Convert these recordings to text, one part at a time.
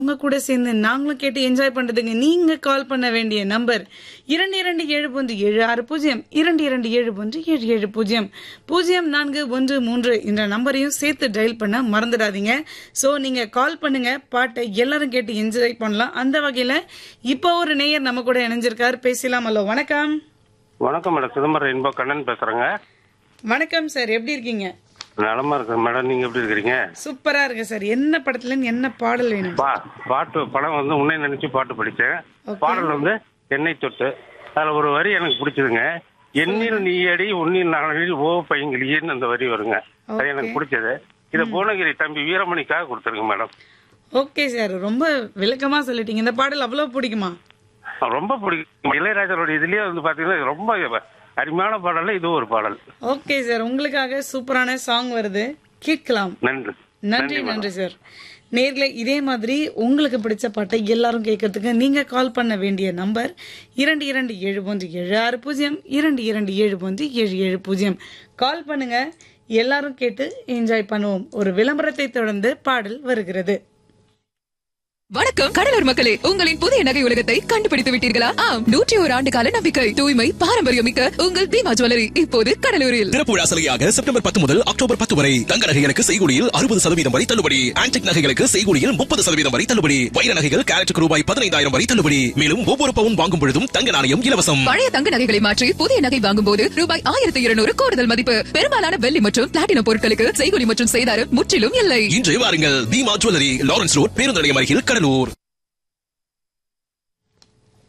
உங்க கூட சேர்ந்து நாங்களும் கேட்டு என்ஜாய் பண்றதுக்கு நீங்க கால் பண்ண வேண்டிய நம்பர் இரண்டு இரண்டு ஏழு ஒன்று ஏழு ஆறு பூஜ்ஜியம் இரண்டு இரண்டு ஏழு ஒன்று ஏழு ஏழு பூஜ்ஜியம் பூஜ்ஜியம் நான்கு ஒன்று மூன்று என்ற நம்பரையும் சேர்த்து டயல் பண்ண மறந்துடாதீங்க சோ நீங்க கால் பண்ணுங்க பாட்டை எல்லாரும் கேட்டு என்ஜாய் பண்ணலாம் அந்த வகையில இப்போ ஒரு நேயர் நம்ம கூட இணைஞ்சிருக்காரு பேசலாம் அல்லோ வணக்கம் வணக்கம் மேடம் சிதம்பரம் இன்போ கண்ணன் பேசுறேங்க வணக்கம் சார் எப்படி இருக்கீங்க நலமா இருக்கு மேடம் நீங்க எப்படி இருக்கிறீங்க சூப்பரா இருக்கு சார் என்ன படத்துல இருந்து என்ன பாடல் வேணும் பா பாட்டு படம் வந்து உன்னை நினைச்சு பாட்டு படிச்சேன் Okay. பாடல் வந்து எண்ணெய் தொட்டு அதுல ஒரு வரி எனக்கு பிடிச்சதுங்க எண்ணில் நீயடி உன்னில் நாளில் ஓ பையங்கிலியேன்னு அந்த வரி வருங்க அது எனக்கு Okay. பிடிச்சது இத புவனகிரி தம்பி வீரமணிக்காக கொடுத்துருங்க மேடம் ஓகே சார் ரொம்ப விளக்கமா சொல்லிட்டீங்க இந்த பாடல் அவ்வளவு பிடிக்குமா ரொம்ப பிடிக்கும் இளையராஜரோட இதுலயே வந்து பாத்தீங்கன்னா இது ரொம்ப அருமையான பாடல்ல இது ஒரு பாடல் ஓகே சார் உங்களுக்காக சூப்பரான சாங் வருது கேட்கலாம் நன்றி நன்றி நன்றி சார் நேர்ல இதே மாதிரி உங்களுக்கு பிடிச்ச பாட்டை எல்லாரும் கேட்கறதுக்கு நீங்க கால் பண்ண வேண்டிய நம்பர் இரண்டு இரண்டு ஏழு ஒன்று ஏழு ஆறு பூஜ்ஜியம் இரண்டு இரண்டு ஏழு ஒன்று ஏழு ஏழு பூஜ்ஜியம் கால் பண்ணுங்க எல்லாரும் கேட்டு என்ஜாய் பண்ணுவோம் ஒரு விளம்பரத்தை தொடர்ந்து பாடல் வருகிறது வணக்கம் கடலூர் மக்களே உங்களின் புதிய நகை உலகத்தை கண்டுபிடித்து விட்டீர்களா ஆம் நூற்றி ஒரு ஆண்டு கால நம்பிக்கை தூய்மை பாரம்பரியம் மிக்க உங்கள் தீமா ஜுவல்லரி இப்போது கடலூரில் திறப்பு விழா சலுகையாக செப்டம்பர் பத்து முதல் அக்டோபர் பத்து வரை தங்க நகைகளுக்கு செய்கூலியில் அறுபது சதவீதம் வரை தள்ளுபடி ஆன்டிக் நகைகளுக்கு செய்கூலியில் முப்பது சதவீதம் வரை தள்ளுபடி வைர நகைகள் கேரட்டுக்கு ரூபாய் பதினைந்தாயிரம் வரை தள்ளுபடி மேலும் ஒவ்வொரு பவுன் வாங்கும் பொழுதும் தங்க நாணயம் இலவசம் பழைய தங்க நகைகளை மாற்றி புதிய நகை வாங்கும் போது ரூபாய் ஆயிரத்தி இருநூறு கூடுதல் மதிப்பு பெரும்பாலான வெள்ளி மற்றும் பிளாட்டினம் பொருட்களுக்கு செய்கூலி மற்றும் செய்தாரம் முற்றிலும் இல்லை இன்று வாருங்கள் தீமா ஜுவல்லரி லாரன்ஸ் ரோட் பேருந்து நிலையம் அருகில் கடலூர்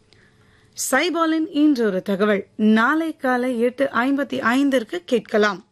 சைபாலின் இன்றொரு தகவல் நாளை காலை எட்டு ஐம்பத்தி ஐந்திற்கு கேட்கலாம்